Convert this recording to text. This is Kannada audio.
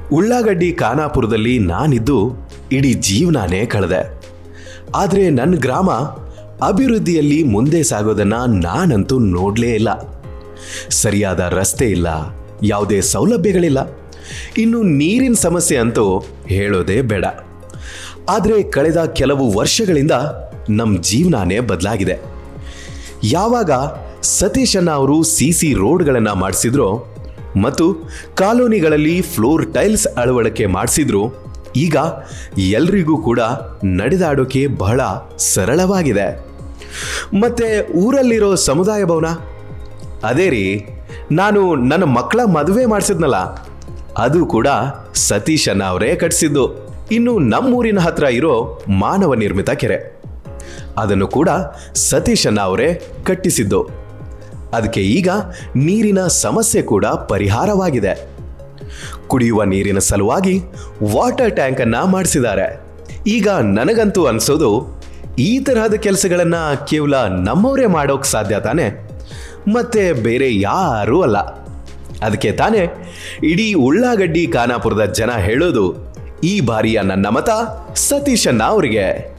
ಉಳ್ಳಾಗಡ್ಡಿ ಖಾನಾಪುರದಲ್ಲಿ ನಾನಿದ್ದು ಇಡೀ ಜೀವನಾನೇ ಕಳೆದೆ ಆದರೆ ನನ್ನ ಗ್ರಾಮ ಅಭಿವೃದ್ಧಿಯಲ್ಲಿ ಮುಂದೆ ಸಾಗೋದನ್ನ ನಾನಂತೂ ನೋಡಲೇ ಇಲ್ಲ ಸರಿಯಾದ ರಸ್ತೆ ಇಲ್ಲ ಯಾವುದೇ ಸೌಲಭ್ಯಗಳಿಲ್ಲ ಇನ್ನು ನೀರಿನ ಸಮಸ್ಯೆ ಅಂತೂ ಹೇಳೋದೇ ಬೇಡ ಆದರೆ ಕಳೆದ ಕೆಲವು ವರ್ಷಗಳಿಂದ ನಮ್ಮ ಜೀವನಾನೇ ಬದಲಾಗಿದೆ ಯಾವಾಗ ಸತೀಶಣ್ಣ ಅವರು ಸಿ ಸಿ ರೋಡ್ಗಳನ್ನು ಮಾಡಿಸಿದ್ರು ಮತ್ತು ಕಾಲೋನಿಗಳಲ್ಲಿ ಫ್ಲೋರ್ ಟೈಲ್ಸ್ ಅಳವಡಿಕೆ ಮಾಡಿಸಿದ್ರು ಈಗ ಎಲ್ರಿಗೂ ಕೂಡ ನಡೆದಾಡೋಕೆ ಬಹಳ ಸರಳವಾಗಿದೆ ಮತ್ತೆ ಊರಲ್ಲಿರೋ ಸಮುದಾಯ ಭವನ ಅದೇ ರೀ ನಾನು ನನ್ನ ಮಕ್ಕಳ ಮದುವೆ ಮಾಡಿಸಿದ್ನಲ್ಲ ಅದು ಕೂಡ ಸತೀಶಣ್ಣ ಅವರೇ ಕಟ್ಟಿಸಿದ್ದು ಇನ್ನು ನಮ್ಮೂರಿನ ಹತ್ರ ಇರೋ ಮಾನವ ನಿರ್ಮಿತ ಕೆರೆ ಅದನ್ನು ಕೂಡ ಸತೀಶಣ್ಣ ಅವರೇ ಕಟ್ಟಿಸಿದ್ದು ಅದಕ್ಕೆ ಈಗ ನೀರಿನ ಸಮಸ್ಯೆ ಕೂಡ ಪರಿಹಾರವಾಗಿದೆ ಕುಡಿಯುವ ನೀರಿನ ಸಲುವಾಗಿ ವಾಟರ್ ಟ್ಯಾಂಕ್ ಅನ್ನ ಮಾಡಿಸಿದ್ದಾರೆ ಈಗ ನನಗಂತೂ ಅನ್ಸೋದು ಈ ತರಹದ ಕೆಲಸಗಳನ್ನ ಕೇವಲ ನಮ್ಮವರೇ ಮಾಡೋಕ್ ಸಾಧ್ಯ ತಾನೆ ಮತ್ತೆ ಬೇರೆ ಯಾರೂ ಅಲ್ಲ ಅದಕ್ಕೆ ತಾನೇ ಇಡೀ ಉಳ್ಳಾಗಡ್ಡಿ ಖಾನಾಪುರದ ಜನ ಹೇಳೋದು ಈ ಬಾರಿಯ ನನ್ನ ಮತ ಸತೀಶಣ್ಣ ಅವರಿಗೆ